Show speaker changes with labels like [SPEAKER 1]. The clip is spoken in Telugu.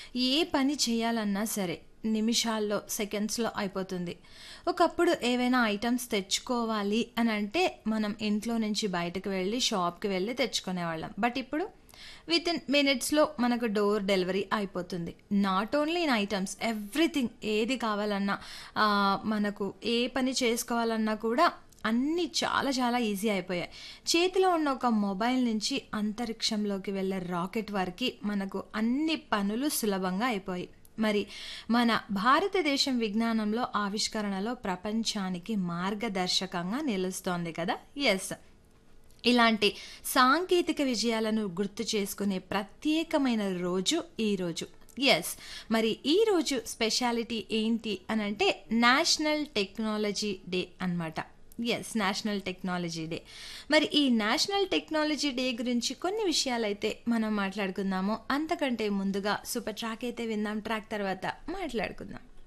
[SPEAKER 1] ఏ పని చేయాలన్నా సరే నిమిషాల్లో సెకండ్స్లో అయిపోతుంది ఒకప్పుడు ఏవైనా ఐటమ్స్ తెచ్చుకోవాలి అని అంటే మనం ఇంట్లో నుంచి బయటకు వెళ్ళి షాప్కి వెళ్ళి తెచ్చుకునేవాళ్ళం బట్ ఇప్పుడు విత్ ఇన్ మినిట్స్లో మనకు డోర్ డెలివరీ అయిపోతుంది not only in items everything ఏది కావాలన్నా ఆ, మనకు ఏ పని చేసుకోవాలన్నా కూడా అన్నీ చాలా చాలా ఈజీ అయిపోయాయి చేతిలో ఉన్న ఒక మొబైల్ నుంచి అంతరిక్షంలోకి వెళ్ళే రాకెట్ వరకు మనకు అన్ని పనులు సులభంగా అయిపోయాయి మరి మన భారతదేశం విజ్ఞానంలో ఆవిష్కరణలో ప్రపంచానికి మార్గదర్శకంగా నిలుస్తోంది కదా ఎస్ ఇలాంటి సాంకేతిక విజయాలను గుర్తు చేసుకునే ప్రత్యేకమైన రోజు ఈ రోజు ఎస్ మరి ఈ రోజు స్పెషాలిటీ ఏంటి అని అంటే నేషనల్ టెక్నాలజీ డే అన్నమాట ఎస్ నేషనల్ టెక్నాలజీ డే మరి ఈ నేషనల్ టెక్నాలజీ డే గురించి కొన్ని విషయాలైతే మనం మాట్లాడుకుందాము అంతకంటే ముందుగా సూపర్ ట్రాక్ అయితే విందాం ట్రాక్ తర్వాత మాట్లాడుకుందాం